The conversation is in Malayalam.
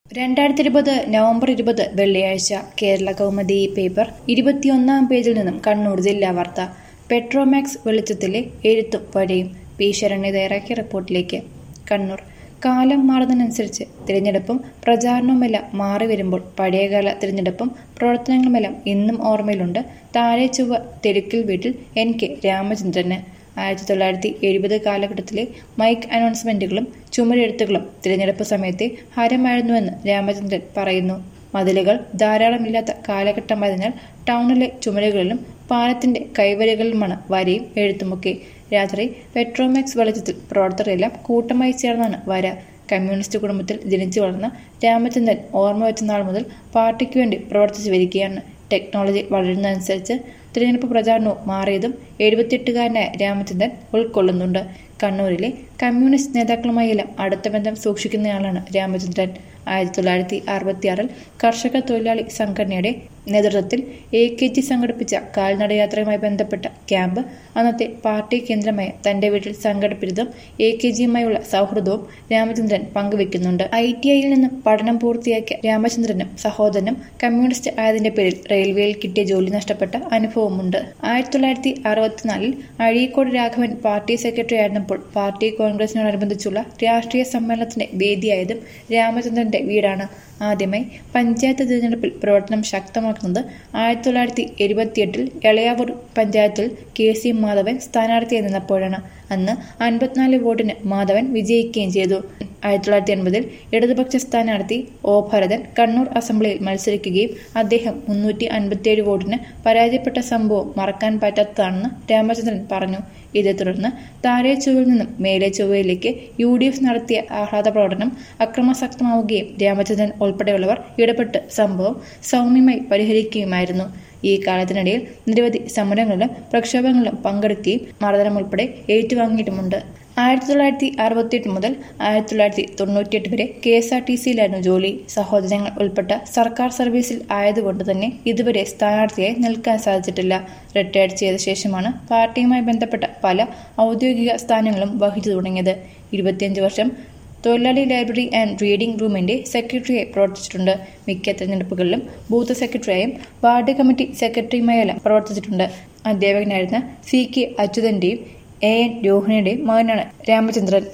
രണ്ടായിരത്തി ഇരുപത് നവംബർ ഇരുപത് വെള്ളിയാഴ്ച കേരള കൗമുദി പേപ്പർ ഇരുപത്തിയൊന്നാം പേജിൽ നിന്നും കണ്ണൂർ ജില്ലാ വാർത്ത പെട്രോമാക്സ് വെളിച്ചത്തിലെ എഴുത്തും വഴിയും പി ശരണ്യ തയ്യാറാക്കിയ റിപ്പോർട്ടിലേക്ക് കണ്ണൂർ കാലം മാറുന്നതിനനുസരിച്ച് തിരഞ്ഞെടുപ്പും പ്രചാരണവുമെല്ലാം മാറി വരുമ്പോൾ പഴയകാല തിരഞ്ഞെടുപ്പും പ്രവർത്തനങ്ങളുമെല്ലാം ഇന്നും ഓർമ്മയിലുണ്ട് താഴെ ചൊവ്വ തെരുക്കിൽ വീട്ടിൽ എൻ കെ രാമചന്ദ്രന് ആയിരത്തി തൊള്ളായിരത്തി എഴുപത് കാലഘട്ടത്തിലെ മൈക്ക് അനൗൺസ്മെന്റുകളും ചുമരെഴുത്തുകളും തിരഞ്ഞെടുപ്പ് സമയത്തെ ഹരമായിരുന്നുവെന്ന് രാമചന്ദ്രൻ പറയുന്നു മതിലുകൾ ധാരാളമില്ലാത്ത കാലഘട്ടമായതിനാൽ ടൗണിലെ ചുമരുകളിലും പാലത്തിന്റെ കൈവരികളിലുമാണ് വരയും എഴുത്തുമൊക്കെ രാത്രി പെട്രോമാക്സ് വെളിച്ചത്തിൽ പ്രവർത്തകരെല്ലാം കൂട്ടമായി ചേർന്നാണ് വര കമ്മ്യൂണിസ്റ്റ് കുടുംബത്തിൽ ജനിച്ചു വളർന്ന രാമചന്ദ്രൻ ഓർമ്മ വെച്ച നാൾ മുതൽ പാർട്ടിക്ക് വേണ്ടി പ്രവർത്തിച്ചു വരികയാണ് ടെക്നോളജി വളരുന്നതനുസരിച്ച് തിരഞ്ഞെടുപ്പ് പ്രചാരണവും മാറിയതും എഴുപത്തിയെട്ടുകാരനായ രാമചന്ദ്രൻ ഉൾക്കൊള്ളുന്നുണ്ട് കണ്ണൂരിലെ കമ്മ്യൂണിസ്റ്റ് നേതാക്കളുമായെല്ലാം അടുത്ത ബന്ധം സൂക്ഷിക്കുന്നയാളാണ് രാമചന്ദ്രൻ ആയിരത്തി തൊള്ളായിരത്തി അറുപത്തിയാറിൽ കർഷക തൊഴിലാളി സംഘടനയുടെ നേതൃത്വത്തിൽ എ കെ ജി സംഘടിപ്പിച്ച കാൽനടയാത്രയുമായി ബന്ധപ്പെട്ട ക്യാമ്പ് അന്നത്തെ പാർട്ടി കേന്ദ്രമായ തന്റെ വീട്ടിൽ സംഘടിപ്പിച്ചതും എ കെ ജിയുമായുള്ള സൗഹൃദവും രാമചന്ദ്രൻ പങ്കുവെക്കുന്നുണ്ട് ഐ ടി ഐയിൽ നിന്നും പഠനം പൂർത്തിയാക്കിയ രാമചന്ദ്രനും സഹോദരനും കമ്മ്യൂണിസ്റ്റ് ആയതിന്റെ പേരിൽ റെയിൽവേയിൽ കിട്ടിയ ജോലി നഷ്ടപ്പെട്ട അനുഭവമുണ്ട് ആയിരത്തി തൊള്ളായിരത്തി അറുപത്തിനാലിൽ അഴീക്കോട് രാഘവൻ പാർട്ടി സെക്രട്ടറി ആയിരുന്നപ്പോൾ പാർട്ടി കോൺഗ്രസിനോടനുബന്ധിച്ചുള്ള രാഷ്ട്രീയ സമ്മേളനത്തിന്റെ വേദിയായതും രാമചന്ദ്രന്റെ വീടാണ് ആദ്യമായി പഞ്ചായത്ത് തിരഞ്ഞെടുപ്പിൽ പ്രവർത്തനം ശക്തമാക്കുന്നത് ആയിരത്തി തൊള്ളായിരത്തി എഴുപത്തിയെട്ടിൽ എളയാവൂർ പഞ്ചായത്തിൽ കെ സി മാധവൻ സ്ഥാനാർത്ഥിയായി നിന്നപ്പോഴാണ് അന്ന് അൻപത്തിനാല് വോട്ടിന് മാധവൻ വിജയിക്കുകയും ചെയ്തു ആയിരത്തി തൊള്ളായിരത്തി എൺപതിൽ ഇടതുപക്ഷ സ്ഥാനാർത്ഥി ഒ ഭരതൻ കണ്ണൂർ അസംബ്ലിയിൽ മത്സരിക്കുകയും അദ്ദേഹം മുന്നൂറ്റി അൻപത്തിയേഴ് വോട്ടിന് പരാജയപ്പെട്ട സംഭവം മറക്കാൻ പറ്റാത്തതാണെന്ന് രാമചന്ദ്രൻ പറഞ്ഞു ഇതേ തുടർന്ന് താഴെ ചൊവ്വയിൽ നിന്നും മേലെ ചൊവ്വയിലേക്ക് യു ഡി എഫ് നടത്തിയ ആഹ്ലാദ പ്രകടനം അക്രമാസക്തമാവുകയും രാമചന്ദ്രൻ ഉൾപ്പെടെയുള്ളവർ ഇടപെട്ട് സംഭവം സൗമ്യമായി പരിഹരിക്കുകയുമായിരുന്നു ഈ കാലത്തിനിടയിൽ നിരവധി സമരങ്ങളിലും പ്രക്ഷോഭങ്ങളിലും പങ്കെടുക്കുകയും മർദ്ദനം ഉൾപ്പെടെ ഏറ്റുവാങ്ങിയിട്ടുമുണ്ട് ആയിരത്തി തൊള്ളായിരത്തി അറുപത്തിയെട്ട് മുതൽ ആയിരത്തി തൊള്ളായിരത്തി തൊണ്ണൂറ്റിയെട്ട് വരെ കെ എസ് ആർ ടി സിയിലായിരുന്നു ജോലി സഹോദരങ്ങൾ ഉൾപ്പെട്ട സർക്കാർ സർവീസിൽ ആയതുകൊണ്ട് തന്നെ ഇതുവരെ സ്ഥാനാർത്ഥിയായി നിൽക്കാൻ സാധിച്ചിട്ടില്ല റിട്ടയർഡ് ചെയ്ത ശേഷമാണ് പാർട്ടിയുമായി ബന്ധപ്പെട്ട പല ഔദ്യോഗിക സ്ഥാനങ്ങളും വഹിച്ചു തുടങ്ങിയത് ഇരുപത്തിയഞ്ച് വർഷം തൊഴിലാളി ലൈബ്രറി ആൻഡ് റീഡിംഗ് റൂമിന്റെ സെക്രട്ടറിയായി പ്രവർത്തിച്ചിട്ടുണ്ട് മിക്ക തെരഞ്ഞെടുപ്പുകളിലും ബൂത്ത് സെക്രട്ടറിയായും വാർഡ് കമ്മിറ്റി സെക്രട്ടറിയുമായെല്ലാം പ്രവർത്തിച്ചിട്ടുണ്ട് അധ്യാപകനായിരുന്ന സി കെ അച്യുതന്റെയും എ എൻ രോഹിണിയുടെയും മകനാണ് രാമചന്ദ്രൻ